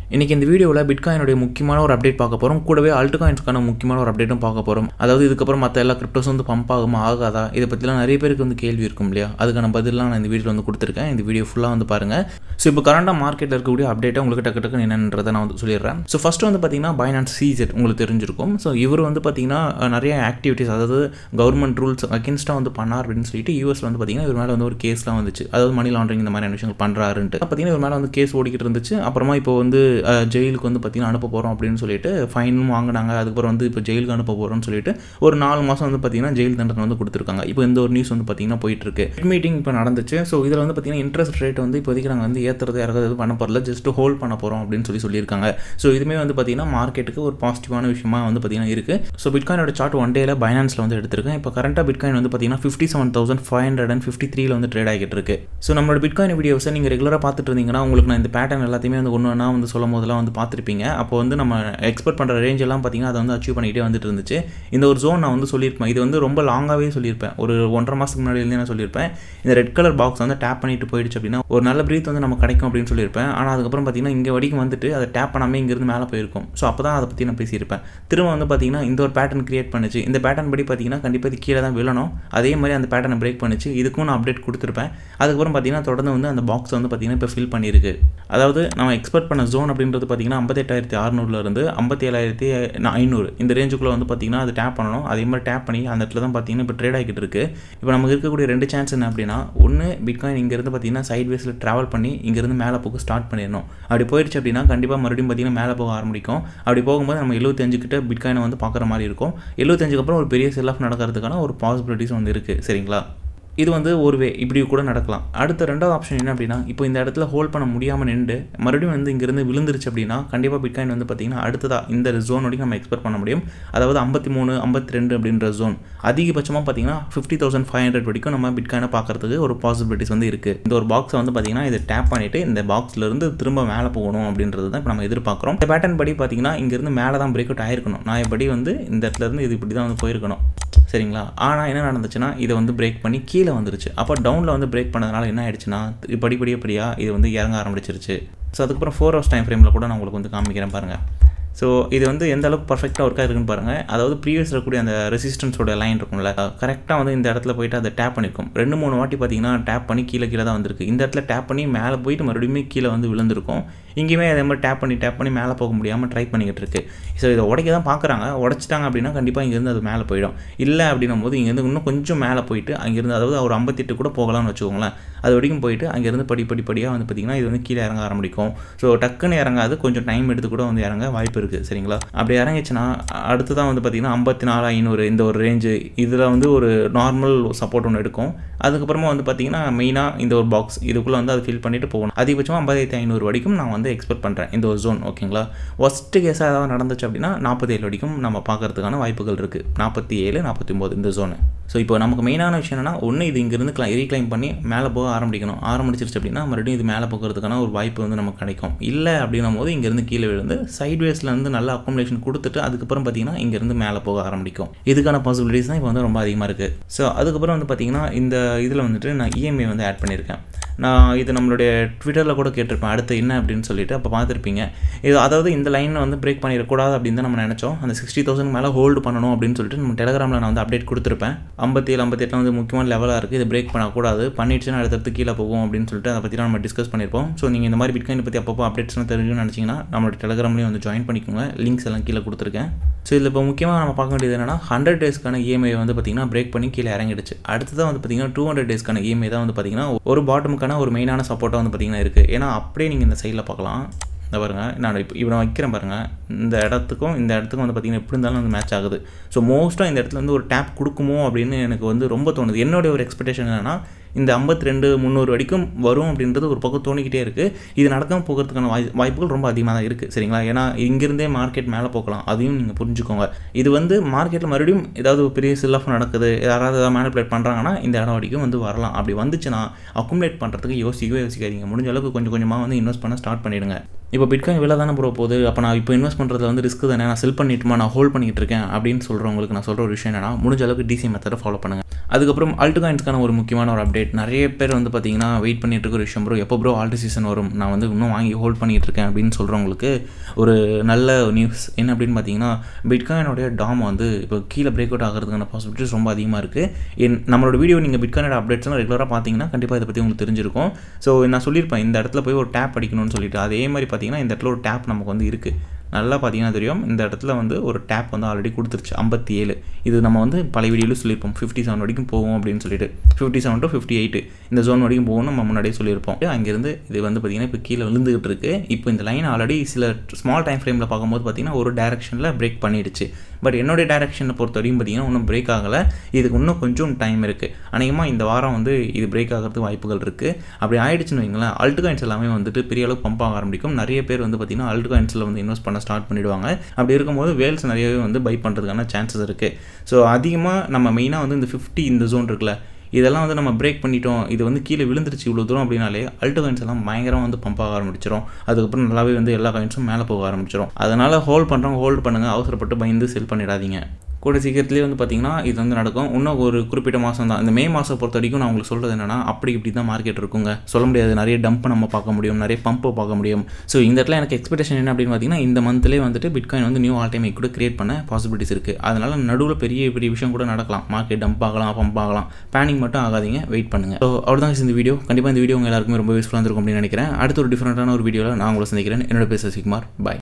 இன்றைக்கி இந்த வீடியோவில் பிட்காயினுடைய முக்கியமான ஒரு அப்டேட் பார்க்க போகிறோம் கூடவே அல்ட் காயின்ஸ்க்கான முக்கியமான ஒரு அப்டேட்டும் பார்க்க போகிறோம் அதாவது இதுக்கப்புறம் மற்ற எல்லா கிரிப்டோஸ் வந்து பம்ப் ஆகுமா ஆகாதா இதை பற்றிலாம் நிறைய பேருக்கு வந்து கேள்வி இருக்கும் இல்லையா அதுக்கான பதிலாம் நான் இந்த வீடியோவில் வந்து கொடுத்துருக்கேன் இந்த வீடியோ ஃபுல்லாக வந்து பாருங்கள் ஸோ இப்போ கரண்டாக மார்க்கெட்டில் இருக்கக்கூடிய அப்டேட்டை உங்களுக்கு டக்கு டக்குன்னு என்னன்றதை நான் வந்து சொல்லிடுறேன் ஸோ ஃபஸ்ட்டு வந்து பார்த்தீங்கன்னா பைனான்ஸ் சீசெட் உங்களுக்கு தெரிஞ்சிருக்கும் ஸோ இவர் வந்து பார்த்தீங்கன்னா அஹ், நிறைய ஆக்டிவிட்டீஸ் அதாவது கவர்மெண்ட் ரூல்ஸ் அகேன்ஸ்டாக வந்து பண்ணார் அப்படின்னு சொல்லிட்டு யூஎஸ்ல வந்து பார்த்தீங்கன்னா இவர் மேலே வந்து ஒரு கேஸ்லாம் வந்துச்சு அதாவது மணி லாண்டரிங் இந்த மாதிரியான விஷயங்கள் பண்ணுறாருன்ட்டு பார்த்தீங்கன்னா இவர் மேலே வந்து கேஸ் ஓடிக்கிட்டு இருந்துச்சு அப்புறமா இப்போ வந்து அஹ், ஜெயிலுக்கு வந்து பார்த்தீங்கன்னா அனுப்ப போகிறோம் அப்படின்னு சொல்லிட்டு ஃபைனும் வாங்கினாங்க அதுக்கப்புறம் வந்து இப்போ ஜெயிலுக்கு அனுப்ப போகிறோம்னு சொல்லிட்டு ஒரு நாலு மாதம் வந்து பார்த்தீங்கன்னா ஜெயில் தண்டனை வந்து கொடுத்துருக்காங்க இப்போ இந்த ஒரு நியூஸ் வந்து பார்த்தீங்கன்னா போயிட்டு இருக்கு மீட்டிங் இப்போ நடந்துச்சு ஸோ இதில் வந்து பார்த்தீங்கன்னா இன்ட்ரெஸ்ட் ரேட் வந்து இப்போதைக்கு நாங்கள் வந்து ஏற்றுறது இறக்குறது பண்ண போகிறல ஜஸ்ட் ஹோல்ட் பண்ண போகிறோம் அப்படின்னு சொல்லி சொல்லியிருக்காங்க ஸோ இதுவுமே வந்து பார்த்தீங்கன்னா மார்க்கெட்டுக்கு ஒரு பாசிட்டிவான விஷயமா வந்து பார்த்தீங்கன்னா இருக்குது ஸோ பிட்காயினோட சார்ட் ஒன் டேல பைனான்ஸில் வந்து எடுத்திருக்கேன் இப்போ கரண்ட்டாக பிட்காயின் வந்து பார்த்தீங்கன்னா fifty seven thousand five hundred and fifty த்ரீல வந்து ட்ரேட் ஆகிட்டு இருக்கு ஸோ நம்மளோட பிட்காயின் வீடியோஸை நீங்கள் ரெகுலராக பார்த்துட்டு இருந்தீங்கன்னா உங்களுக்கு நான் இந்த பேட்டர்ன் எல்லாத்தையுமே வந்து ஒன்று ஒன்றா வந்து சொல்லும் போதெல்லாம் வந்து பார்த்துருப்பீங்க அப்போ வந்து நம்ம எக்ஸ்பெக்ட் பண்ணுற ரேஞ்ச் எல்லாம் பார்த்தீங்கன்னா அதை வந்து அச்சீவ் பண்ணிகிட்டே வந்துட்டு இருந்துச்சு இந்த ஒரு ஜோன் நான் வந்து சொல்லியிருப்பேன் இது வந்து ரொம்ப லாங்காகவே சொல்லியிருப்பேன் ஒரு ஒன்றரை மாதத்துக்கு முன்னாடி இருந்தே நான் சொல்லியிருப்பேன் இந்த ரெட் கலர் பாக்ஸ் வந்து டேப் பண்ணிட்டு போயிடுச்சு அப்படின்னா ஒரு நல்ல பிரீத் வந்து நம்ம கிடைக்கும் அப்படின்னு சொல்லியிருப்பேன் ஆனால் அதுக்கப்புறம் பார்த்தீங்கன்னா இங்கே வரைக்கும் வந்துட்டு அதை டேப் பண்ணாமல் இங்கேருந்து மேலே போயிருக்கும் ஸோ அப்போ தான் அதை பற்றி நான் பேசியிருப்பேன் திரும்ப வந்து பார்த்தீங்கன்னா இந்த ஒரு பேட்டர்ன் கிரியேட் பண்ணுச்சு இந்த பேட்டர்ன் படி பார்த்தீங்கன்னா கண்டிப்பாக இது கீழே தான் விழணும் அதே மாதிரி அந்த பேட்டர்னை பிரேக் பண்ணுச்சு இதுக்கும் நான் அப்டேட் கொடுத்துருப்பேன் அதுக்கப்புறம் பார்த்தீங்கன்னா தொடர்ந்து வந்து அந்த பாக்ஸ் வந்து பார்த்தீங்கன்னா இப்போ ஃபில் பண்ணியிருக்கு அதாவது நம்ம எக்ஸ்பெக்ட் பண்ண ஜோன் அப்படின்றது பார்த்தீங்கன்னா ஐம்பத்தெட்டாயிரத்தி அறுநூறுலேருந்து ஐம்பத்தி ஏழாயிரத்தி ஐநூறு இந்த ரேஞ்சுக்குள்ளே வந்து பார்த்தீங்கன்னா அது டேப் பண்ணணும் அதே மாதிரி டேப் பண்ணி அந்த இடத்துல தான் பார்த்தீங்கன்னா இப்போ ட்ரேட் ஆகிட்டு இருக்கு இப்போ நமக்கு இருக்கக்கூடிய ரெண்டு சான்ஸ் என்ன அப்படின்னா ஒன்று பிட்காயின் இங்கேருந்து பார்த்தீங்கன்னா சைட் வேஸில் ட்ராவல் பண்ணி இங்கேருந்து மேலே போக ஸ்டார்ட் பண்ணிடணும் அப்படி போயிடுச்சு அப்படின்னா கண்டிப்பாக மறுபடியும் பார்த்தீங்கன்னா மேலே போக ஆரம்பிக்கும் அப்படி போகும்போது நம்ம எழுபத்தஞ்சு கிட்ட பிட்காயினை வந்து பார்க்குற மாதிரி இருக்கும் எழுபத்தஞ்சுக்கு அப்புறம் ஒரு பெரிய செல் ஆஃப் நடக்கிறதுக்கான ஒரு பாசிபிலிட்டிஸ் வந்து இருக்குது சரிங்களா இது வந்து ஒரு வே இப்படி கூட நடக்கலாம் அடுத்த ரெண்டாவது ஆப்ஷன் என்ன அப்படின்னா இப்போ இந்த இடத்துல ஹோல்ட் பண்ண முடியாமல் நின்று மறுபடியும் வந்து இங்கேருந்து விழுந்துருச்சு அப்படின்னா கண்டிப்பாக பிட்காயின் வந்து பார்த்தீங்கன்னா அடுத்ததாக இந்த ஜோன் வரைக்கும் நம்ம எக்ஸ்பெக்ட் பண்ண முடியும் அதாவது ஐம்பத்தி மூணு ஐம்பத்தி ரெண்டு அப்படின்ற ஜோன் அதிகபட்சமாக பார்த்தீங்கன்னா ஃபிஃப்டி தௌசண்ட் ஃபைவ் ஹண்ட்ரட் வரைக்கும் நம்ம பிட்காயினை பார்க்கறதுக்கு ஒரு பாசிபிலிட்டிஸ் வந்து இருக்குது இந்த ஒரு பாக்ஸை வந்து பார்த்தீங்கன்னா இதை டேப் பண்ணிவிட்டு இந்த பாக்ஸ்லேருந்து திரும்ப மேலே போகணும் அப்படின்றது தான் இப்போ நம்ம எதிர்பார்க்குறோம் இந்த பேட்டர்ன் படி பார்த்தீங்கன்னா இங்கேருந்து மேலே தான் பிரேக் அவுட் ஆயிருக்கணும் நான் படி வந்து இந்த இடத்துல இருந்து இது இப்படி தான் வந்து போயிருக்கணும் சரிங்களா ஆனால் என்ன நடந்துச்சுன்னா இதை வந்து பிரேக் பண்ணி கீழே வந்துருச்சு அப்போ டவுனில் வந்து பிரேக் பண்ணதுனால என்ன ஆயிடுச்சுன்னா இது படிப்படியாக படியாக இது வந்து இறங்க ஆரம்பிச்சிருச்சு ஸோ அதுக்கப்புறம் ஃபோர் ஹவர்ஸ் டைம் ஃப்ரேமில் கூட நான் உங்களுக்கு வந்து காமிக்கிறேன் பாருங்கள் ஸோ இது வந்து எந்த அளவுக்கு பர்ஃபெக்டாக ஒர்க்காக இருக்குன்னு பாருங்கள் அதாவது ப்ரீவியஸ் இருக்கக்கூடிய அந்த ரெசிஸ்டன்ஸோட லைன் இருக்கும்ல கரெக்டாக வந்து இந்த இடத்துல போயிட்டு அதை டேப் பண்ணிருக்கும் ரெண்டு மூணு வாட்டி பார்த்தீங்கன்னா டேப் பண்ணி கீழே கீழே தான் வந்திருக்கு இந்த இடத்துல டேப் பண்ணி மேலே போயிட்டு மறுபடியும் கீழே வந்து விழுந்திருக்கும் இங்கேயுமே அதே மாதிரி டேப் பண்ணி டேப் பண்ணி மேலே போக முடியாமல் ட்ரை பண்ணிக்கிட்டு இருக்கு ஸோ இதை உடைக்க தான் பார்க்குறாங்க உடைச்சிட்டாங்க அப்படின்னா கண்டிப்பாக இங்கேருந்து அது மேலே போயிடும் இல்லை அப்படின்னும் போது இங்கேருந்து இன்னும் கொஞ்சம் மேலே போயிட்டு அங்கேருந்து அதாவது ஒரு ஐம்பத்தெட்டு கூட போகலாம்னு வச்சுக்கோங்களேன் அது வரைக்கும் போயிட்டு அங்கேருந்து படி படி படியாக வந்து பார்த்திங்கன்னா இது வந்து கீழே இறங்க ஆரம்பிக்கும் ஸோ டக்குன்னு இறங்காது கொஞ்சம் டைம் எடுத்து கூட வந்து இறங்க வாய்ப்பு இருக்குது சரிங்களா அப்படி இறங்கிச்சுன்னா அடுத்ததான் வந்து பார்த்திங்கன்னா ஐம்பத்தி நாலு ஐநூறு இந்த ஒரு ரேஞ்சு இதில் வந்து ஒரு நார்மல் சப்போர்ட் ஒன்று எடுக்கும் அதுக்கப்புறமா வந்து பார்த்திங்கன்னா மெயினாக இந்த ஒரு பாக்ஸ் இதுக்குள்ளே வந்து அதை ஃபில் பண்ணிட்டு போகணும் அதிகபட்சமாக ஐம்பதாயிரத்தி ஐநூறு வரைக்கும் நான் வந்து எக்ஸ்பெக்ட் பண்ணுறேன் இந்த ஒரு ஜோன் ஓகேங்களா ஒஸ்ட்டு கேஸாக ஏதாவது நடந்துச்சு அப்படின்னா நாற்பத்தேழு வரைக்கும் நம்ம பார்க்கறதுக்கான வாய்ப்புகள் இருக்குது நாற்பத்தி ஏழு நாற்பத்தி ஒம்பது இந்த ஜோனு ஸோ இப்போ நமக்கு மெயினான விஷயம் என்னன்னா ஒன்று இது இங்கேருந்து கிளை ரீக்ளைம் பண்ணி மேலே போக ஆரம்பிக்கணும் ஆரம்பிச்சிருச்சு அப்படின்னா மறுபடியும் இது மேலே போகிறதுக்கான ஒரு வாய்ப்பு வந்து நமக்கு கிடைக்கும் இல்லை அப்படின்னும் போது இங்கேருந்து கீழே விழுந்து சைட் வேஸில் வந்து நல்ல அக்காமடேஷன் கொடுத்துட்டு அதுக்கப்புறம் பார்த்தீங்கன்னா இங்கேருந்து மேலே போக ஆரம்பிக்கும் இதுக்கான பாசிபிலிட்டிஸ் தான் இப்போ வந்து ரொம்ப அதிகமாக இருக்குது ஸோ அதுக்கப்புறம் வந்து பார்த்தீங்கன்னா இந்த இதில் வந்துட்டு நான் இஎம்ஐ வந்து ஆட் பண்ணியிருக்கேன் நான் இது நம்மளுடைய ட்விட்டரில் கூட கேட்டிருப்பேன் அடுத்து என்ன அப்படின்னு சொல்லிட்டு அப்போ பார்த்துருப்பீங்க இது அதாவது இந்த லைனை வந்து பிரேக் பண்ணிடக்கூடாது அப்படின்னு தான் நம்ம நினச்சோம் அந்த சிக்ஸ்டி தௌசண்ட் மேலே ஹோல்டு பண்ணணும் அப்படின்னு சொல்லிட்டு நம்ம டெலகிராமில் நான் வந்து அப்டேட் கொடுத்துருப்பேன் ஐம்பத்தி ஏழு ஐம்பத்தெட்டில் வந்து முக்கியமான லெவலாக இருக்குது இது பிரேக் பண்ணக்கூடாது பண்ணிடுச்சுன்னா அடுத்தடுத்து கீழே போகும் அப்படின்னு சொல்லிட்டு அதை பற்றிலாம் நம்ம டிஸ்கஸ் பண்ணியிருப்போம் ஸோ நீங்கள் இந்த மாதிரி பிட்காயின் பற்றி அப்பப்போ அப்டேட்ஸ்லாம் தெரிஞ்சுன்னு நினச்சிங்கன்னா நம்மளோட டெலகிராம்லேயும் வந்து ஜாயின் பண்ணிக்கோங்க லிங்க்ஸ் எல்லாம் கீழே கொடுத்துருக்கேன் ஸோ இதில் இப்போ முக்கியமாக நம்ம பார்க்க வேண்டியது என்னன்னா ஹண்ட்ரட் டேஸ்க்கான இஎம்ஐ வந்து பார்த்திங்கன்னா பிரேக் பண்ணி கீழே இறங்கிடுச்சு அடுத்ததான் வந்து பார்த்திங்கன்னா டூ ஹண்ட்ரட் டேஸ்க்கான இஎம்ஐ தான் வந்து பார்த்திங்கன்னா ஒரு பாட்டமுக்கான ஒரு மெயினான சப்போர்ட்டாக வந்து பார்த்திங்கன்னா இருக்குது ஏன்னா அப்படியே நீங்கள் இந்த சைடில் பார்க்கலாம் இந்த பாருங்க நான் இப்போ இப்போ நான் வைக்கிறேன் பாருங்கள் இந்த இடத்துக்கும் இந்த இடத்துக்கும் வந்து பார்த்திங்கன்னா எப்படி இருந்தாலும் வந்து மேட்ச் ஆகுது ஸோ மோஸ்ட்டாக இந்த இடத்துல வந்து ஒரு டேப் கொடுக்குமோ அப்படின்னு எனக்கு வந்து ரொம்ப தோணுது என்னுடைய ஒரு எக்ஸ்பெக்டேஷன் என்னென்னா இந்த ஐம்பத்தி ரெண்டு முந்நூறு வரைக்கும் வரும் அப்படின்றது ஒரு பக்கம் தோணிக்கிட்டே இருக்குது இது நடக்காமல் போகிறதுக்கான வாய் வாய்ப்புகள் ரொம்ப அதிகமாக தான் இருக்குது சரிங்களா ஏன்னா இங்கிருந்தே மார்க்கெட் மேலே போகலாம் அதையும் நீங்கள் புரிஞ்சுக்கோங்க இது வந்து மார்க்கெட்டில் மறுபடியும் ஏதாவது ஒரு பெரிய செல் ஆஃப் நடக்குது யாராவது ஏதாவது மேனிப்புலேட் பண்ணுறாங்கன்னா இந்த இடம் வரைக்கும் வந்து வரலாம் அப்படி வந்துச்சுன்னா அக்குமுலேட் பண்ணுறதுக்கு யோசிக்கவே யோசிக்காதீங்க முடிஞ்ச அளவுக்கு கொஞ்சம் கொஞ்சமாக வந்து இன்வெஸ்ட் பண்ண ஸ்டார்ட் பண்ணிடுங்க இப்போ பிட்காயின் விலை தானே ப்ரோ போகுது அப்போ நான் இப்போ இன்வெஸ்ட் பண்ணுறதுல வந்து ரிஸ்க் தானே நான் செல் பண்ணிட்டுமா நான் ஹோல்ட் பண்ணிட்டு இருக்கேன் அப்படின்னு சொல்கிறவங்களுக்கு நான் சொல்கிற ஒரு விஷயம் என்னன்னா முடிஞ்ச அளவுக்கு டிசி மெத்தடை ஃபாலோ பண்ணுங்கள் அதுக்கப்புறம் ஆல்ட் காயின்ஸ்க்கான ஒரு முக்கியமான ஒரு அப்டேட் நிறைய பேர் வந்து பார்த்தீங்கன்னா வெயிட் பண்ணிட்டு இருக்க ஒரு விஷயம் ப்ரோ எப்போ ப்ரோ ஆல்ட் சீசன் வரும் நான் வந்து இன்னும் வாங்கி ஹோல்ட் பண்ணிட்டு இருக்கேன் அப்படின்னு சொல்கிறவங்களுக்கு ஒரு நல்ல நியூஸ் என்ன அப்படின்னு பார்த்தீங்கன்னா பிட்காயினோடைய டாம் வந்து இப்போ கீழே பிரேக் அவுட் ஆகிறதுக்கான பாசிபிலிட்டிஸ் ரொம்ப அதிகமாக இருக்குது என் நம்மளோட வீடியோ நீங்கள் பிட்காயினோட அப்டேட்ஸ்லாம் ரெகுலராக பார்த்தீங்கன்னா கண்டிப்பாக இதை பற்றி உங்களுக்கு தெரிஞ்சிருக்கும் ஸோ நான் சொல்லியிருப்பேன் இந்த இடத்துல போய் ஒரு டேப் அடிக்கணும்னு சொல்லிட்டு அதே மாதிரி பார்த்தீங்கன்னா இந்த இடத்துல ஒரு டேப் நமக்கு வந்து இருக்குது நல்லா பார்த்தீங்கன்னா தெரியும் இந்த இடத்துல வந்து ஒரு டேப் வந்து ஆல்ரெடி கொடுத்துருச்சு ஐம்பத்தி ஏழு இது நம்ம வந்து பழைய வீடியோவில் சொல்லியிருப்போம் ஃபிஃப்டி செவன் வரைக்கும் போகும் அப்படின்னு சொல்லிட்டு fifty seven to fifty eight இந்த ஜோன் வரைக்கும் போகும் நம்ம முன்னாடியே சொல்லியிருப்போம் அங்கேருந்து இது வந்து பார்த்திங்கன்னா இப்போ கீழே விழுந்துகிட்டு இருக்கு இப்போ இந்த லைன் ஆல்ரெடி சில ஸ்மால் டைம் ஃப்ரேமில் பார்க்கும்போது பார்த்திங்கன்னா ஒரு டேரக்ஷனில் பிரேக் பண்ணிடுச்சு பட் என்னுடைய டேரக்ஷனை பொறுத்த வரைக்கும் பார்த்திங்கன்னா இன்னும் பிரேக் ஆகலை இதுக்கு இன்னும் கொஞ்சம் டைம் இருக்குது அநேகமாக இந்த வாரம் வந்து இது பிரேக் ஆகிறதுக்கு வாய்ப்புகள் இருக்குது அப்படி ஆயிடுச்சுன்னு வைங்களேன் அல்ட் காயின்ஸ் எல்லாமே வந்துட்டு பெரிய அளவுக்கு பம்ப் ஆக ஆரம்பிக்கும் நிறைய பேர் வந்து பார்த்திங்கன்னா அல்ட் காயின்ஸில் வந்து இன்வெஸ்ட் பண்ண ஸ்டார்ட் பண்ணிடுவாங்க அப்படி இருக்கும்போது வேல்ஸ் நிறையவே வந்து பை பண்ணுறதுக்கான சான்சஸ் இருக்குது ஸோ அதிகமாக நம்ம மெயினாக வந்து இந்த ஃபிஃப்டி இந்த ஜோன் இருக்குல்ல இதெல்லாம் வந்து நம்ம பிரேக் பண்ணிட்டோம் இது வந்து கீழே விழுந்துருச்சு இவ்வளோ தூரம் அப்படின்னாலே அல்ட் காயின்ஸ் எல்லாம் பயங்கரம் வந்து பம்ப் ஆக ஆரம்பிச்சிடும் அதுக்கப்புறம் நல்லாவே வந்து எல்லா காயின்ஸும் மேலே போக ஆரம்பிச்சிடும் அதனால் ஹோல்ட் பண்ணுறவங்க ஹோல்ட் பண்ணுங்கள் அவசரப்பட்டு பயந்து செல் பண்ணிடாதீங்க கூட சீக்கிரத்துலேயே வந்து பார்த்திங்கன்னா இது வந்து நடக்கும் இன்னும் ஒரு குறிப்பிட்ட மாதம் தான் இந்த மே மாதம் பொறுத்த வரைக்கும் நான் உங்களுக்கு சொல்கிறது என்னென்னா அப்படி இப்படி தான் மார்க்கெட் இருக்குங்க சொல்ல முடியாது நிறைய டம்ப் நம்ம பார்க்க முடியும் நிறைய பம்பை பார்க்க முடியும் ஸோ இந்த இடத்துல எனக்கு எக்ஸ்பெக்டேஷன் என்ன அப்படின்னு பார்த்தீங்கன்னா இந்த மந்த்லேயே வந்துட்டு பிட்காயின் வந்து நியூ ஆல் டைம் கூட கிரியேட் பண்ண பாசிபிலிட்டிஸ் இருக்குது அதனால் நடுவில் பெரிய பெரிய விஷயம் கூட நடக்கலாம் மார்க்கெட் டம்ப் ஆகலாம் பம்ப் ஆகலாம் பேனிங் மட்டும் ஆகாதீங்க வெயிட் பண்ணுங்கள் ஸோ அவ்வளோதான் இந்த வீடியோ கண்டிப்பாக இந்த வீடியோ உங்கள் எல்லாருக்குமே ரொம்ப யூஸ்ஃபுல்லாக இருக்கும் அப்படின்னு நினைக்கிறேன் அடுத்த ஒரு டிஃப்ரெண்ட்டான ஒரு வீடியோவில் நான் உங்களை சந்திக்கிறேன் என்னோட பேர் சசிகுமார் பாய்